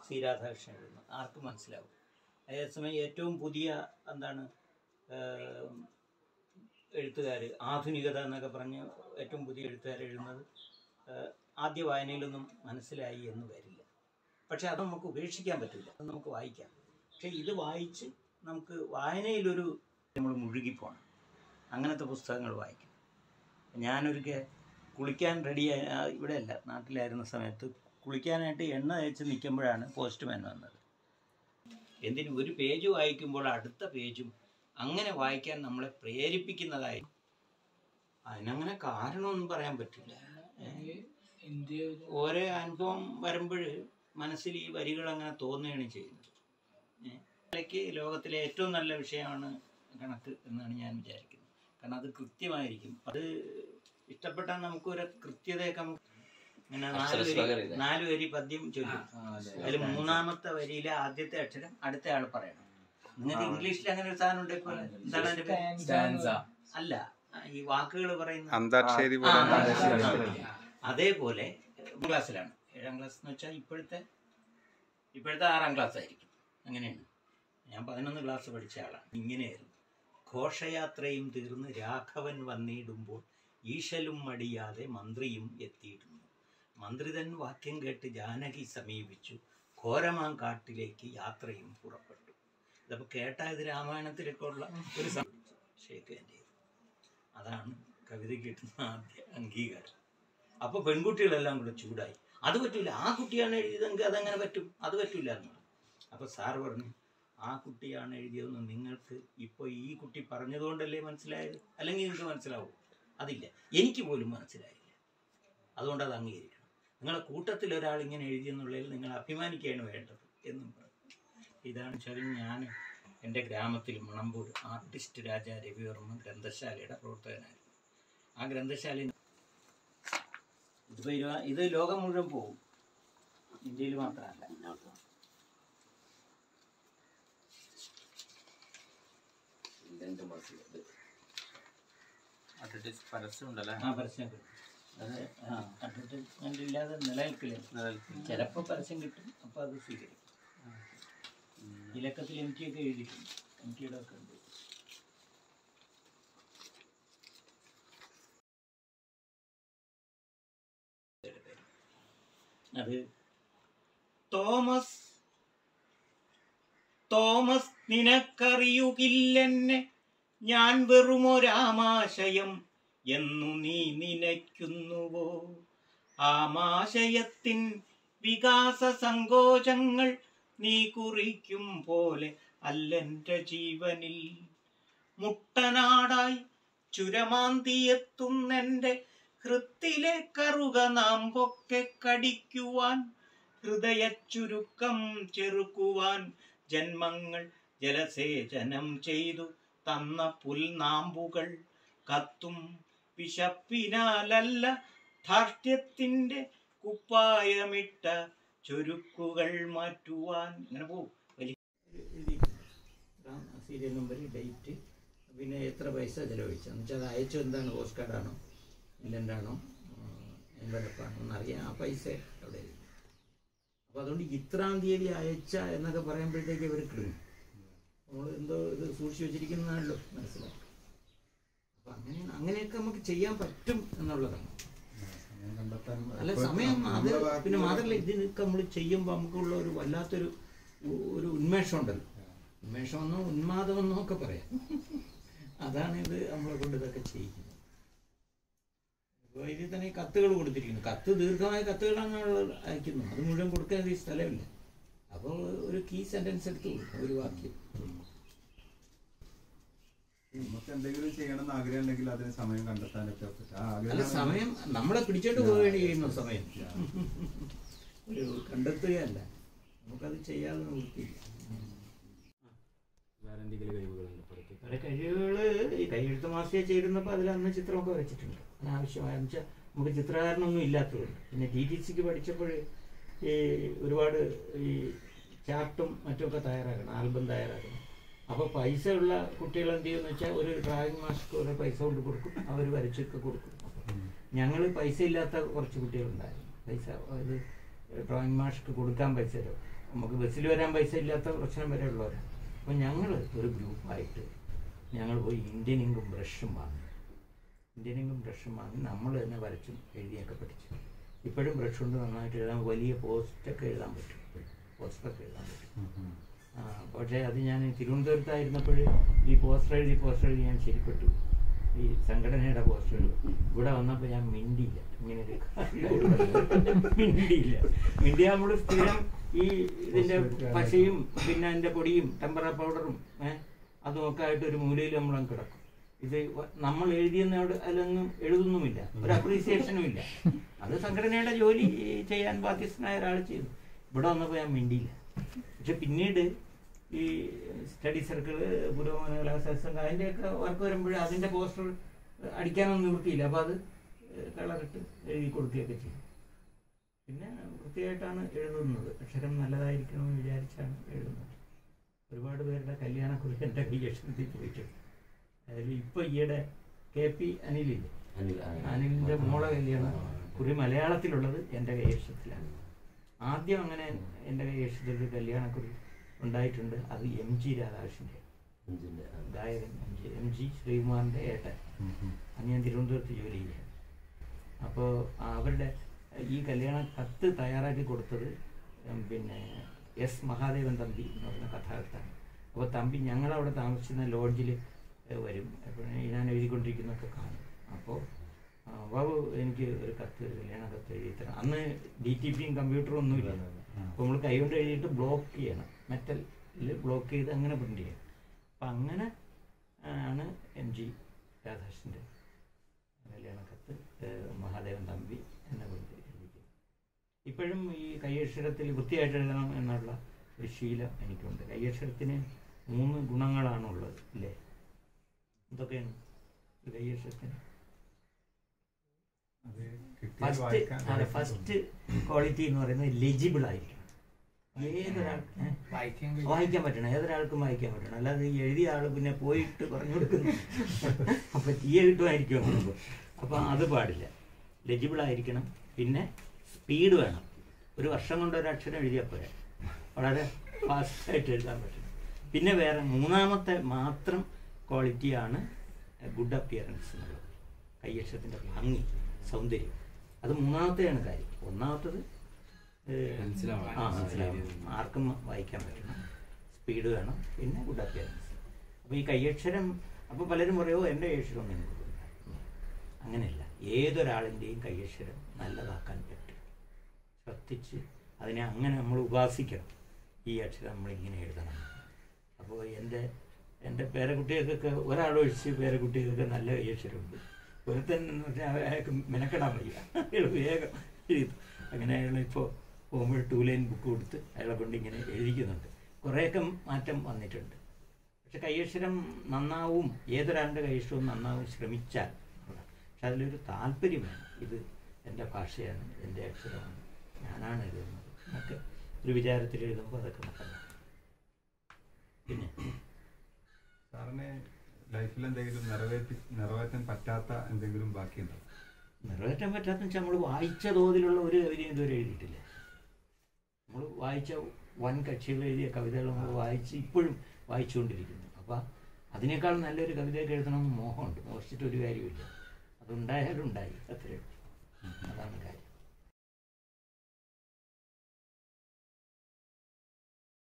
C Radhakrishnan എഴുതുന്നത് ആർക്കും മനസ്സിലാവും അതേസമയം ഏറ്റവും പുതിയ എന്താണ് എഴുത്തുകാർ ആധുനികത എന്നൊക്കെ പറഞ്ഞ് ഏറ്റവും പുതിയ എഴുത്തുകാർ എഴുതുന്നത് ഏഹ്, ആദ്യ വായനയിലൊന്നും മനസ്സിലായി എന്ന് വരില്ല പക്ഷെ അത് നമുക്ക് ഉപേക്ഷിക്കാൻ പറ്റില്ല അത് നമുക്ക് വായിക്കാം പക്ഷെ ഇത് വായിച്ച് നമുക്ക് വായനയിലൊരു നമ്മൾ മുഴുകിപ്പോണം അങ്ങനത്തെ പുസ്തകങ്ങൾ വായിക്കണം ഞാനൊരിക്കൽ കുളിക്കാൻ റെഡി ഇവിടെ അല്ല നാട്ടിലായിരുന്ന സമയത്ത് കുളിക്കാനായിട്ട് എണ്ണ തേച്ച് നിൽക്കുമ്പോഴാണ് പോസ്റ്റ്മാൻ വന്നത് എന്തിനും ഒരു പേജ് വായിക്കുമ്പോൾ അടുത്ത പേജും അങ്ങനെ വായിക്കാൻ നമ്മളെ പ്രേരിപ്പിക്കുന്നതായി അതിനങ്ങനെ കാരണമൊന്നും പറയാൻ പറ്റില്ല ഏ? ഇന്ത്യ ഓരോ അനുഭവം വരുമ്പോൾ മനസ്സിൽ ഈ വരികൾ അങ്ങനെ തോന്നുകയാണ് ചെയ്യുന്നത് ഏ? ഇടയ്ക്ക് ലോകത്തിലെ ഏറ്റവും നല്ല വിഷയമാണ് കണക്ക് എന്നാണ് ഞാൻ വിചാരിക്കുന്നത് കാരണം അത് കൃത്യമായിരിക്കും അത് ഇഷ്ടപ്പെട്ടാൽ നമുക്കൊരു കൃത്യതയൊക്കെ നമുക്ക് ഇങ്ങനെ നാല് വരി അക്ഷരശ്ലോകമില്ലേ? നാല് വരി പദ്യം ചൊല്ലും അതിൽ മൂന്നാമത്തെ വരിയിലെ ആദ്യത്തെ അക്ഷരം അടുത്ത ആൾ പറയണം നിങ്ങൾക്ക് ഇംഗ്ലീഷിൽ അങ്ങനെ ഒരു സാധനം ഉണ്ട് ഇപ്പോൾ എന്താണ് അതിന്റെ പേര്? Stanza. അല്ല ഈ വാക്കുകൾ പറയുന്ന അന്താക്ഷരി ആ, പോലെ ആ, ആ. അതേപോലെ ഏഴാം ക്ലാസ്സിലാണ് ഏഴാം ക്ലാസ് എന്ന് വെച്ചാൽ ഇപ്പോഴത്തെ ഇപ്പോഴത്തെ ആറാം ക്ലാസ് ആയിരിക്കും അങ്ങനെയാണ് ഞാൻ പതിനൊന്ന് ക്ലാസ് പഠിച്ച ആളാണ് ഇങ്ങനെയായിരുന്നു ഘോഷയാത്രയും തീർന്ന് രാഘവൻ വന്നിടുമ്പോൾ ഈശലും മടിയാതെ മന്ത്രിയും എത്തിയിരുന്നു മന്ത്രി തൻ വാക്യം കേട്ട് ജാനകി സമീപിച്ചു ഘോരമാം കാട്ടിലേക്ക് യാത്രയും പുറപ്പെട്ടു ഇതപ്പോൾ കേട്ടാൽ ഇത് രാമായണത്തിലൊക്കെ ഉള്ള ഒരു ഷേക്ക് എൻ്റെ അതാണ് കവിതയ്ക്ക് കിട്ടുന്ന ആദ്യ അംഗീകാരം അപ്പോൾ പെൺകുട്ടികളെല്ലാം കൂടെ ചൂടായി അത് പറ്റൂല ആ കുട്ടിയാണ് എഴുതിയതെങ്കിൽ അതങ്ങനെ പറ്റും അത് പറ്റൂല എന്ന് അപ്പോൾ സാർ പറഞ്ഞു ആ കുട്ടിയാണ് എഴുതിയതെന്ന് നിങ്ങൾക്ക് ഇപ്പോൾ ഈ കുട്ടി പറഞ്ഞതുകൊണ്ടല്ലേ മനസ്സിലായത് അല്ലെങ്കിൽ നിങ്ങൾക്ക് മനസ്സിലാവും അതില്ല എനിക്ക് പോലും മനസ്സിലായില്ല അതുകൊണ്ട് അത് അംഗീകരിക്കണം നിങ്ങളെ കൂട്ടത്തിൽ ഒരാൾ ഇങ്ങനെ എഴുതിയെന്നുള്ളതിൽ നിങ്ങൾ അഭിമാനിക്കുകയാണ് വേണ്ടത് എന്നും പറഞ്ഞു ഇതാണ് വെച്ചാൽ ഞാൻ എൻ്റെ ഗ്രാമത്തിൽ മണമ്പൂർ ആർട്ടിസ്റ്റ് രാജ രവിവർമ്മ ഗ്രന്ഥശാലയുടെ പ്രവർത്തകനായിരുന്നു ആ ഗ്രന്ഥശാലയിൽ ഇതിപ്പോൾ ഇരുപ- ഇത് ലോകം മുഴുവൻ പോകും ഇന്ത്യയിൽ മാത്രമല്ല രണ്ട് മാസം ഇത് അഡ്വർടൈസ് പരസ്യം ഉണ്ടല്ലേ ആ പരസ്യം കിട്ടും അത് ആ അഡ്വർടൈസ്മെൻ്റ് ഇല്ലാതെ നിലനിൽക്കില്ല നിലനിൽക്കും. ചിലപ്പോൾ പരസ്യം കിട്ടും അപ്പോൾ അത് സ്വീകരിക്കും ഈ ലക്കത്തിൽ എം ടി ഒക്കെ എഴുതിയിട്ടുണ്ട് എം ടിയുടെ ഒക്കെ ഉണ്ട് അത് തോമസ് തോമസ് നിനക്കറിയുകില്ലെന്നെ ഞാൻ വെറുമൊരാമാശയം എന്നു നീ നിനയ്ക്കുന്നുവോ ആമാശയത്തിൻ വികാസ സങ്കോചങ്ങൾ നീ കുറിക്കും പോലെ അല്ലെൻ്റെ ജീവനിൽ മുട്ടനാടായി ചുരമാന്തിയെത്തുന്നെൻ്റെ ഹൃത്തിലെ കറുക നാം പൊക്കെ കടിക്കുവാൻ ഹൃദയച്ചുരുക്കം ചെറുക്കുവാൻ ജന്മങ്ങൾ ജലസേചനം ചെയ്തു തന്ന പുൽനാമ്പുകൾ കത്തും വിശപ്പിനാലല്ല ധാർഷ്ട്യത്തിൻ്റെ കുപ്പായമിട്ട ചുരുക്കുകൾ മാറ്റുവാൻ ഇങ്ങനെ പോകും വലിയ സീരിയൽ നമ്പർ ഡേറ്റ് പിന്നെ എത്ര പൈസ ചിലവഴിച്ചു എന്ന് വെച്ചാൽ അത് അയച്ചു എന്താണ് പോസ്റ്റ് കാർഡാണോ ഇല്ലൻ്റാണോ എൻവലപ്പാണോ എന്നറിയാം ആ പൈസ അവിടെ ഇരിക്കും അപ്പോൾ അതുകൊണ്ട് ഇത്രാം തീയതി അയച്ച എന്നൊക്കെ പറയുമ്പോഴത്തേക്ക് ഇവർ കിടും നമ്മൾ എന്തോ ഇത് സൂക്ഷിച്ചു വെച്ചിരിക്കുന്നതാണല്ലോ മനസ്സിലാക്കും അപ്പം അങ്ങനെ അങ്ങനെയൊക്കെ നമുക്ക് ചെയ്യാൻ പറ്റും എന്നുള്ളതാണ് അല്ല സമയം അത് പിന്നെ മാത്രമല്ല ഇതിനൊക്കെ നമ്മൾ ചെയ്യുമ്പോൾ നമുക്കുള്ള ഒരു വല്ലാത്തൊരു ഉ- ഒരു ഉന്മേഷം ഉണ്ടല്ലോ ഉന്മേഷമെന്നോ ഉന്മാദമെന്നോ ഒക്കെ പറയാം അതാണ് ഇത് നമ്മളെ കൊണ്ട് ഇതൊക്കെ ചെയ്യിക്കുന്നത് ഇപ്പോൾ ഇതിൽ തന്നെ ഈ കത്തുകൾ കൊടുത്തിരിക്കുന്നു കത്ത് ദീർഘമായ കത്തുകളാണ് നമ്മൾ അയക്കുന്നത് അത് മുഴുവൻ കൊടുക്കാൻ ഈ സ്ഥലമില്ല അപ്പോൾ ഒരു കീ സെന്റൻസ് എടുത്ത് കൊടുക്കും ഒരു വാക്യം നമുക്ക് എന്തെങ്കിലും ചെയ്യണം എന്ന് ആഗ്രഹം ഉണ്ടെങ്കിൽ അതിന് സമയം കണ്ടെത്താനൊക്കെ പറ്റും. ആ അല്ല ആഗ്രഹം സമയം നമ്മളെ പിടിച്ചോണ്ട് പോവുകയാണ് ചെയ്യുന്ന സമയം ഒരു കണ്ടെത്തുകയല്ല നമുക്കത് ചെയ്യാതെ നിവൃത്തിയില്ല വേറെ എന്തെങ്കിലും കഴിവുകളുണ്ട് പുറത്ത് പല കഴിവുകള് ഈ കൈയെഴുത്ത് മാസിക ചെയ്തിരുന്നപ്പോൾ അതിൽ അന്ന് ചിത്രമൊക്കെ വരച്ചിട്ടുണ്ട് അനാവശ്യമായ വെച്ചാൽ നമുക്ക് ചിത്രകാരനൊന്നും ഇല്ലാത്തതുകൊണ്ട് പിന്നെ ടി ടി സിക്ക് പഠിച്ചപ്പോൾ ഈ ഒരുപാട് ഈ ചാർട്ടും മറ്റുമൊക്കെ തയ്യാറാക്കണം ആൽബം തയ്യാറാക്കണം അപ്പോൾ പൈസ ഉള്ള കുട്ടികൾ എന്ത് ചെയ്യുമെന്ന് വെച്ചാൽ ഒരു ഡ്രായിങ് മാസ്റ്റർക്ക് ഒരു പൈസ കൊണ്ട് കൊടുക്കും അവർ വരച്ചൊക്കെ കൊടുക്കും ഞങ്ങൾ പൈസ ഇല്ലാത്ത കുറച്ച് കുട്ടികളുണ്ടായിരുന്നു പൈസ അത് ഡ്രോയിങ് മാഷ്ക്ക് കൊടുക്കാൻ പൈസ തരും നമുക്ക് ബസ്സിൽ വരാൻ പൈസ ഇല്ലാത്ത പ്രശ്നം വരെ ഉള്ളവരാണ് അപ്പോൾ ഞങ്ങൾ ഒരു ഗ്രൂപ്പായിട്ട് ഞങ്ങൾ പോയി ഇന്ത്യൻ ഇങ്കും ബ്രഷും വാങ്ങി ഇന്ത്യൻ ഇങ്കും ബ്രഷും വാങ്ങി നമ്മൾ തന്നെ വരച്ചും എഴുതിയൊക്കെ പഠിച്ചു ഇപ്പോഴും ബ്രഷ് കൊണ്ട് നന്നായിട്ട് എഴുതാൻ വലിയ പോസ്റ്റൊക്കെ എഴുതാൻ പറ്റും പോസ്റ്ററൊക്കെ എഴുതാൻ പറ്റും ആ, പക്ഷേ അത് ഞാൻ തിരുവനന്തപുരത്തായിരുന്നപ്പോൾ ഈ പോസ്റ്റർ എഴുതി പോസ്റ്റർ എഴുതി ഞാൻ ശരിപ്പെട്ടു ഈ സംഘടനയുടെ പോസ്റ്റർ ഇവിടെ വന്നപ്പോൾ ഞാൻ മിണ്ടിയില്ല ഇങ്ങനെ ഒരു മിണ്ടിയില്ല മിണ്ടിയ നമ്മൾ സ്ഥിരം ഈ ഇതിന്റെ പശയും പിന്നെ അതിന്റെ പൊടിയും ടെമ്പറ പൗഡറും ഏഹ് അതുമൊക്കെ ആയിട്ട് ഒരു മൂലയിൽ നമ്മളങ്ങ് കിടക്കും ഇത് വ- നമ്മൾ എഴുതിയെന്നോട് അതിലൊന്നും എഴുതുന്നുമില്ല ഒരു അപ്രീസിയേഷനും ഇല്ല അത് സംഘടനയുടെ ജോലി ചെയ്യാൻ ബാധ്യസ്ഥനായ ഒരാൾ ചെയ്തു ഇവിടെ വന്നപ്പോൾ ഞാൻ മിണ്ടിയില്ല പക്ഷെ പിന്നീട് ഈ സ്റ്റഡി സർക്കിള് പുരോഗമന കലാശാസ്ത്രം അതിൻ്റെയൊക്കെ വർക്ക് വരുമ്പോൾ അതിൻ്റെ പോസ്റ്റർ അടിക്കാനൊന്നും നിവൃത്തിയില്ല അപ്പോൾ അത് കളറിട്ട് എഴുതി കൊടുക്കുകയൊക്കെ ചെയ്യും പിന്നെ വൃത്തിയായിട്ടാണ് എഴുതുന്നത് അക്ഷരം നല്ലതായിരിക്കണമെന്ന് വിചാരിച്ചാണ് എഴുതുന്നത് ഒരുപാട് പേരുടെ കല്യാണക്കുറി എൻ്റെ കൈയക്ഷരത്തിൽ പോയിട്ടുണ്ട് അതിൽ ഇപ്പോൾ ഈയിടെ കെ പി അനിലില്ലേ അനിൽ ആ. അനിലിൻ്റെ മോളെ കല്യാണം കുറി മലയാളത്തിലുള്ളത് എൻ്റെ കൈയക്ഷരത്തിലാണ് ആദ്യം അങ്ങനെ എൻ്റെ കൈയക്ഷരത്തിൽ കല്യാണക്കുറി ഉണ്ടായിട്ടുണ്ട് അത് എം ജി രാധാകൃഷ്ണൻ്റെ അഞ്ചിന്റെ ആ. ഗായകൻ എം ജി എം ജി ശ്രീകുമാറിൻ്റെ ഏട്ടൻ അന്ന് ഞാൻ തിരുവനന്തപുരത്ത് ജോലി ചെയ്യാം അപ്പോൾ അവരുടെ ഈ കല്യാണ കത്ത് തയ്യാറാക്കി കൊടുത്തത് ഉം, പിന്നെ എസ് മഹാദേവൻ തമ്പി എന്ന് പറയുന്ന കഥാകൃത്താണ് അപ്പോൾ തമ്പി ഞങ്ങളവിടെ താമസിക്കുന്ന ലോഡ്ജിൽ വരും അപ്പോൾ ഞാൻ എഴുതിക്കൊണ്ടിരിക്കുന്നതൊക്കെ കാണും അപ്പോൾ ആ, ബാബു എനിക്ക് ഒരു കത്ത് ഒരു കല്യാണ കത്ത് എഴുതി തരണം അന്ന് ഡി ടി പിയും കമ്പ്യൂട്ടറും ഒന്നുമില്ല അപ്പോൾ നമ്മൾ കൈകൊണ്ട് എഴുതിയിട്ട് ബ്ലോക്ക് ചെയ്യണം മെറ്റലിൽ ബ്ലോക്ക് ചെയ്ത് അങ്ങനെ പ്രിൻ്റ് ചെയ്യണം അപ്പം അങ്ങനെ ആണ് എം ജി രാധാകൃഷ്ണൻ്റെ കല്യാണ കത്ത് ഏഹ് മഹാദേവൻ തമ്പി എന്നെ കൊണ്ട് എഴുതിക്കുന്നത് ഇപ്പോഴും ഈ കയ്യക്ഷരത്തിൽ വൃത്തിയായിട്ട് എഴുതണം എന്നുള്ള ഒരു ശീലം എനിക്കുണ്ട് കയ്യക്ഷരത്തിന് മൂന്ന് ഗുണങ്ങളാണുള്ളത് ഇല്ലേ എന്തൊക്കെയാണ് ഈ കയ്യക്ഷരത്തിന് അത് കിട്ടിയാൽ ഫസ്റ്റ് വായിക്കാൻ അതെ ഫസ്റ്റ് ക്വാളിറ്റി എന്ന് പറയുന്നത് ലെജിബിൾ ആയിരിക്കണം ഏതൊരാൾ ഏ? വായിക്കാൻ പറ്റണം ഏതൊരാൾക്കും വായിക്കാൻ പറ്റണം അല്ലാതെ ഈ എഴുതിയ ആള് പിന്നെ പോയിട്ട് പറഞ്ഞു കൊടുക്കുന്നു അപ്പൊ തീയ കിട്ടുമായിരിക്കും നമുക്ക് അപ്പൊ അത് പാടില്ല ലെജിബിൾ ആയിരിക്കണം പിന്നെ സ്പീഡ് വേണം ഒരു വർഷം കൊണ്ട് ഒരു അക്ഷരം എഴുതിയാൽ പോരാ വളരെ ഫാസ്റ്റായിട്ട് എഴുതാൻ പറ്റണം പിന്നെ വേറെ മൂന്നാമത്തെ മാത്രം ക്വാളിറ്റിയാണ് ഗുഡ് അപ്പിയറൻസ് എന്നുള്ളത് കയ്യക്ഷരത്തിൻ്റെ ഭംഗി സൗന്ദര്യം അത് മൂന്നാമത്തെയാണ് കാര്യം ഒന്നാമത്തത് ഏഹ്, മനസ്സിലാവണം. ആ മനസ്സിലാവും ആർക്കും വായിക്കാൻ പറ്റണം സ്പീഡ് വേണം പിന്നെ ഗുഡ് അപ്പിയറൻസ് അപ്പോൾ ഈ കയ്യക്ഷരം അപ്പോൾ പലരും പറയുമോ എൻ്റെ കയ്യക്ഷരം ഒന്നും എനിക്ക് കൊള്ളില്ല." അങ്ങനെയല്ല ഏതൊരാളിൻ്റെയും കയ്യക്ഷരം നല്ലതാക്കാൻ പറ്റും ശ്രദ്ധിച്ച് അതിനെ അങ്ങനെ നമ്മൾ ഉപാസിക്കണം ഈ അക്ഷരം നമ്മളിങ്ങനെ എഴുതണം അപ്പോൾ എൻ്റെ എൻ്റെ പേരക്കുട്ടികൾക്കൊക്കെ ഒരാളൊഴിച്ച് പേരക്കുട്ടികൾക്ക് നല്ല കയ്യക്ഷരമുണ്ട് ഒരുത്തൻ എന്ന് പറഞ്ഞാൽ അയാൾക്ക് മെനക്കെടാൻ വയ്യ അയാൾ വേഗം എഴുതും അങ്ങനെ അയാൾ ഇപ്പോൾ പോകുമ്പോൾ ടൂ ലൈൻ ബുക്ക് കൊടുത്ത് അയാളെ കൊണ്ട് ഇങ്ങനെ എഴുതിക്കുന്നുണ്ട് കുറേയൊക്കെ മാറ്റം വന്നിട്ടുണ്ട് പക്ഷെ കയ്യക്ഷരം നന്നാവും ഏതൊരാളുടെ കയ്യക്ഷരവും നന്നാവും ശ്രമിച്ചാൽ ഉള്ളതാണ്. പക്ഷെ അതിലൊരു താല്പര്യം വേണം ഇത് എൻ്റെ ഭാഷയാണ് എൻ്റെ അക്ഷരമാണ് ഞാനാണ് എഴുതുന്നത് എന്നൊക്കെ ഒരു വിചാരത്തിൽ എഴുതുമ്പോൾ അതൊക്കെ നല്ലതാണ് പിന്നെ സാറിന് ലൈഫിൽ എന്തെങ്കിലും നിറവേറ്റി നിറവേറ്റാൻ പറ്റാത്ത എന്തെങ്കിലും ബാക്കിയുണ്ടോ നിറവേറ്റാൻ പറ്റാത്ത വെച്ചാൽ നമ്മൾ വായിച്ച തോതിലുള്ള ഒരു കവിതയും ഇതുവരെ എഴുതിയിട്ടില്ല നമ്മൾ വായിച്ച വൻ കക്ഷികൾ എഴുതിയ കവിതകൾ നമ്മൾ വായിച്ച് ഇപ്പോഴും വായിച്ചുകൊണ്ടിരിക്കുന്നു അപ്പം അതിനേക്കാൾ നല്ലൊരു കവിതയൊക്കെ എഴുതണമെന്ന് മോഹമുണ്ട് മോഹിച്ചിട്ട് ഒരു കാര്യമില്ല അതുണ്ടായാലും ഉണ്ടായി അത്രയും അതാണ് കാര്യം